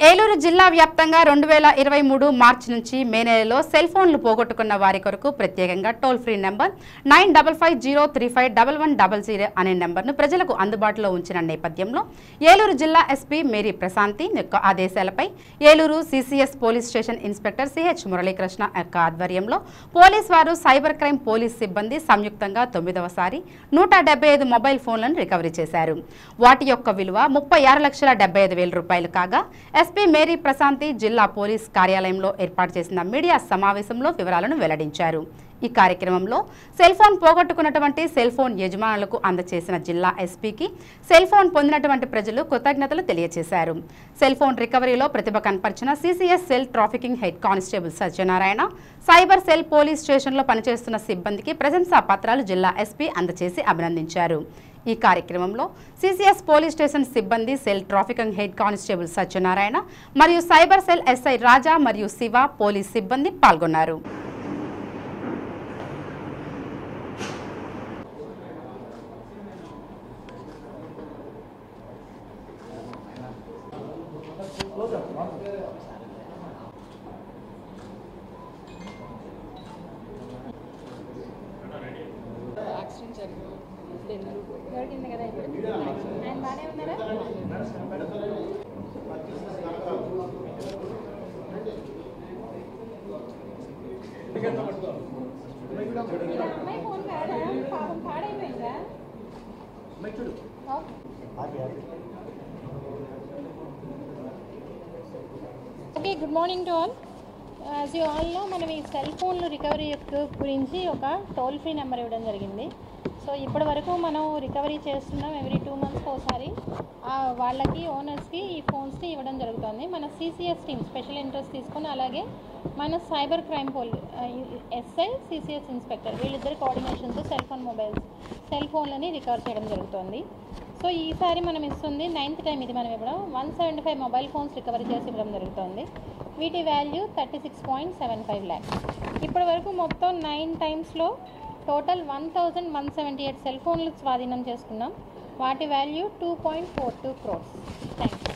ఏలూరు జిల్లా వ్యాప్తంగా రెండు వేల ఇరవై మూడు మార్చి నుంచి మే నెలలో సెల్ ఫోన్లు పోగొట్టుకున్న వారి కొరకు ప్రత్యేకంగా toll free number nine double five zero three five double one double zero అనే నెంబర్ను ప్రజలకు అందుబాటులో ఉంచిన నేపథ్యంలో ఏలూరు జిల్లా ఎస్పీ మేరీ ప్రశాంతి యొక్క ఆదేశాలపై Eluru CCS police station inspector CH Muralikrishna యొక్క ఆధ్వర్యంలో పోలీస్ వారు సైబర్ క్రైమ్ పోలీస్ సిబ్బంది సంయుక్తంగా తొమ్మిదవసారి నూట డెబ్బై ఐదు మొబైల్ ఫోన్లను రికవరీ చేశారు వాటి యొక్క విలువ ముప్పై ఆరు లక్షల డెబ్బై ఐదు వేల రూపాయలు కాగా ఎస్పీ మేరీ ప్రశాంతి జిల్లా పోలీస్ కార్యాలయంలో ఏర్పాటు చేసిన మీడియా సమావేశంలో వివరాలను వెల్లడించారు ఈ కార్యక్రమంలో సెల్ ఫోన్ పోగొట్టుకున్నటువంటి సెల్ ఫోన్ యజమానులకు అందచేసిన జిల్లా ఎస్పీకి సెల్ ఫోన్ పొందినటువంటి ప్రజలు కృతజ్ఞతలు తెలియజేశారు సెల్ ఫోన్ రికవరీలో ప్రతిభ కనపరిచిన CCS cell trafficking head constable Satyanarayana cyber cell police స్టేషన్లో పనిచేస్తున్న సిబ్బందికి ప్రశంసా పత్రాలు జిల్లా ఎస్పీ అందచేసి అభినందించారు ఈ కార్యక్రమంలో సిసిఎస్ పోలీస్ స్టేషన్ సిబ్బంది cell trafficking head constable Satyanarayana మరియు సైబర్ సెల్ ఎస్ఐ రాజా మరియు శివ పోలీస్ సిబ్బంది పాల్గొన్నారు యాక్సిడెంట్ జరిగింది దొరికింది కదా ఇప్పుడు ఆయన బాగానే ఉన్నారా ఇలా అమ్మాయి ఫోన్ కాదా పాపం పాడైపోయిందా okay good morning to all as you all know మనం ఈ సెల్ ఫోన్లు రికవరీ యొక్క గురించి ఒక టోల్ ఫ్రీ నెంబర్ ఇవ్వడం జరిగింది సో ఇప్పటి వరకు మనం రికవరీ చేస్తున్నాం ఎవ్రీ టూ మంత్స్కి ఒకసారి ఆ వాళ్ళకి ఓనర్స్కి ఈ ఫోన్స్ని ఇవ్వడం జరుగుతుంది మన సిసిఎస్ టీమ్ స్పెషల్ ఇంట్రెస్ట్ తీసుకొని అలాగే మన సైబర్ క్రైమ్ పోల్ ఎస్ఐ సిసిఎస్ ఇన్స్పెక్టర్ వీళ్ళిద్దరి కోఆర్డినేషన్తో సెల్ ఫోన్ మొబైల్స్ సెల్ ఫోన్లని రికవర్ చేయడం జరుగుతుంది సో ఈసారి మనం ఇస్తుంది నైన్త్ టైం ఇది మనం ఇవ్వడం one seventy five mobile phones recovery చేసి ఇవ్వడం జరుగుతుంది వీటి value thirty six point seven five lakhs ఇప్పటి వరకు మొత్తం నైన్ టైమ్స్లో total one thousand one seventy eight cell ఫోన్లు స్వాధీనం చేసుకున్నాం వాటి value two point four two crores thank you